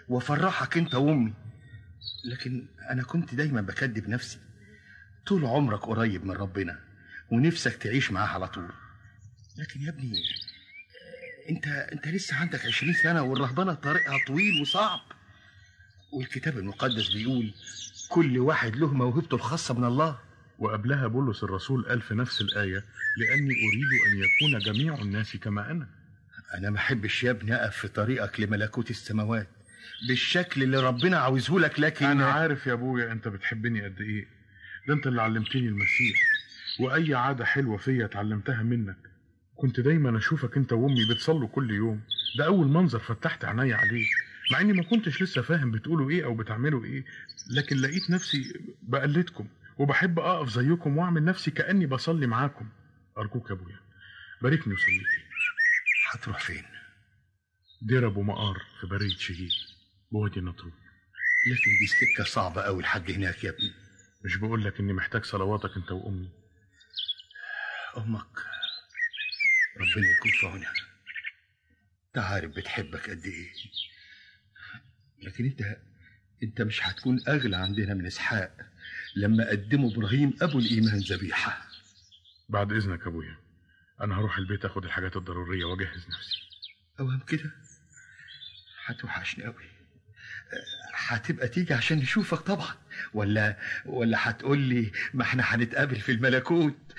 وافرحك انت وامي لكن انا كنت دايما بكذب نفسي طول عمرك قريب من ربنا ونفسك تعيش معاه على طول لكن يا ابني آه، انت انت لسه عندك عشرين سنة والرهبنة طريقها طويل وصعب والكتاب المقدس بيقول كل واحد له موهبته الخاصة من الله وقبلها بولس الرسول قال في نفس الآية لأني أريد أن يكون جميع الناس كما أنا أنا ما أحبش يا ابني أقف في طريقك لملكوت السماوات بالشكل اللي ربنا عاوزه لك لكن أنا عارف يا أبويا أنت بتحبني قد إيه ده أنت اللي علمتني المسيح وأي عادة حلوة فيا اتعلمتها منك كنت دايما أشوفك أنت وأمي بتصلوا كل يوم ده أول منظر فتحت عيني عليه مع إني ما كنتش لسه فاهم بتقولوا إيه أو بتعملوا إيه لكن لقيت نفسي بقلدكم وبحب أقف زيكم وأعمل نفسي كأني بصلي معاكم أرجوك يا أبويا باركني وصلي لي هتروح فين دير أبو مقار في برية شهيد بوادي النطرون لكن دي سكة صعبة أوي لحد هناك يا ابني مش بقول لك إني محتاج صلواتك أنت وأمي أمك ربنا يكون في عونها انت عارف بتحبك قد ايه لكن انت انت مش هتكون اغلى عندنا من اسحاق لما قدموا ابراهيم ابو الايمان ذبيحه بعد إذنك يا أبويا أنا هروح البيت أخد الحاجات الضرورية وأجهز نفسي اوام كده هتوحشني قوي هتبقى تيجي عشان نشوفك طبعا ولا ولا هتقول لي ما احنا هنتقابل في الملكوت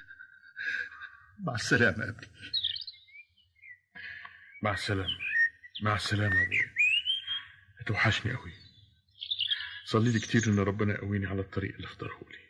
مع السلامه يا ابني مع السلامة مع السلامة يا أبويا هتوحشني قوي صلي لي كتير إن ربنا يقويني على الطريق اللي اختاره لي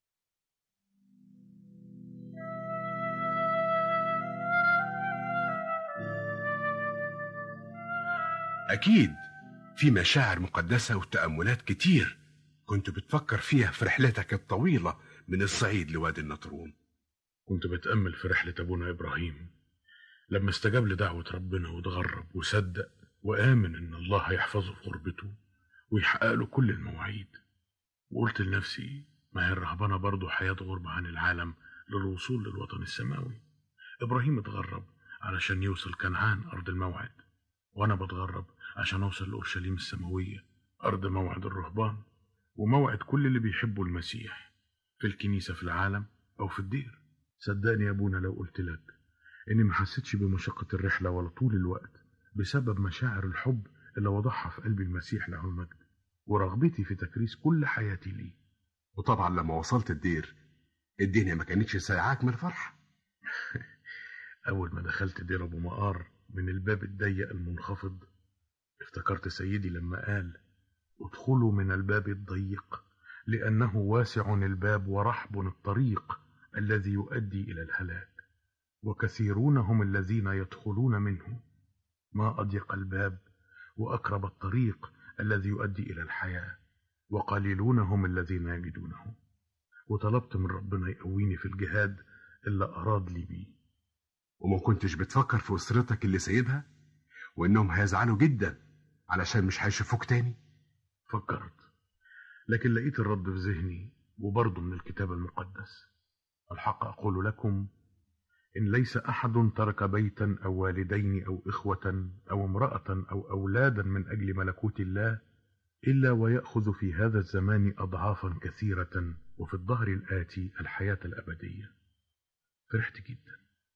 أكيد في مشاعر مقدسة وتأملات كتير كنت بتفكر فيها في رحلتك الطويلة من الصعيد لوادي النطرون كنت بتأمل في رحلة أبونا إبراهيم لما استجاب لدعوة ربنا وتغرب وصدق وآمن إن الله هيحفظه في غربته ويحقق له كل المواعيد وقلت لنفسي ما هي الرهبنة برضه حياة غربة عن العالم للوصول للوطن السماوي إبراهيم اتغرب علشان يوصل كنعان أرض الموعد وأنا بتغرب عشان أوصل لأورشليم السماوية أرض موعد الرهبان وموعد كل اللي بيحبوا المسيح في الكنيسة في العالم أو في الدير صدقني يا أبونا لو قلت لك إني ما حسيتش بمشقة الرحلة ولا طول الوقت بسبب مشاعر الحب اللي وضعها في قلبي المسيح له المجد ورغبتي في تكريس كل حياتي ليه وطبعا لما وصلت الدير الدنيا ما كانتش سايعاك من الفرحة أول ما دخلت دير أبو مقار من الباب الضيق المنخفض افتكرت سيدي لما قال ادخلوا من الباب الضيق لأنه واسع الباب ورحب الطريق الذي يؤدي إلى الهلاك وكثيرون هم الذين يدخلون منه ما أضيق الباب وأقرب الطريق الذي يؤدي إلى الحياة وقليلون هم الذين يجدونه وطلبت من ربنا يقويني في الجهاد اللي أراد لي بيه وما كنتش بتفكر في أسرتك اللي سايبها وإنهم هيزعلوا جدا علشان مش هيشوفوك تاني فكرت لكن لقيت الرد في ذهني وبرضه من الكتاب المقدس الحق أقول لكم إن ليس أحد ترك بيتا أو والدين أو إخوة أو امرأة أو أولادا من أجل ملكوت الله إلا ويأخذ في هذا الزمان أضعافا كثيرة وفي الظهر الآتي الحياة الأبدية فرحت جدا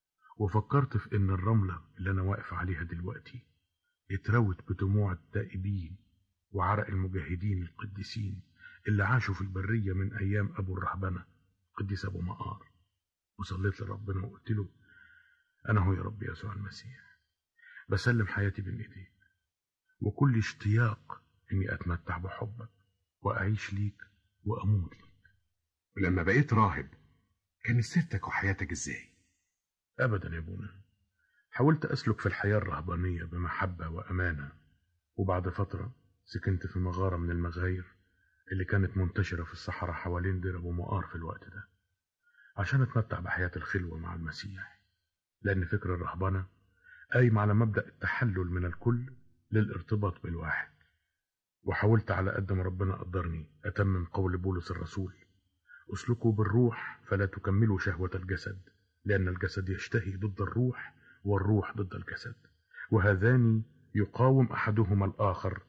وفكرت في إن الرملة اللي أنا واقف عليها دلوقتي اتروت بدموع التائبين وعرق المجاهدين القديسين اللي عاشوا في البرية من أيام أبو الرهبنة قديس أبو مقار وصليت لربنا وقلت له أنا هو يا رب يسوع المسيح بسلم حياتي بين إيديك وكل اشتياق إني أتمتع بحبك وأعيش ليك وأموت ليك ولما بقيت راهب كانت سيرتك وحياتك إزاي؟ أبدا يا أبونا حاولت أسلك في الحياة الرهبانية بمحبة وأمانة وبعد فترة سكنت في مغارة من المغاير اللي كانت منتشرة في الصحراء حوالين دير أبو مقار في الوقت ده عشان أتمتع بحياة الخلوة مع المسيح لأن فكر الرهبنة قايم على مبدأ التحلل من الكل للارتباط بالواحد وحاولت على قد ما ربنا قدرني أتمم قول بولس الرسول اسلكوا بالروح فلا تكملوا شهوة الجسد لأن الجسد يشتهي ضد الروح والروح ضد الجسد وهذان يقاوم أحدهما الآخر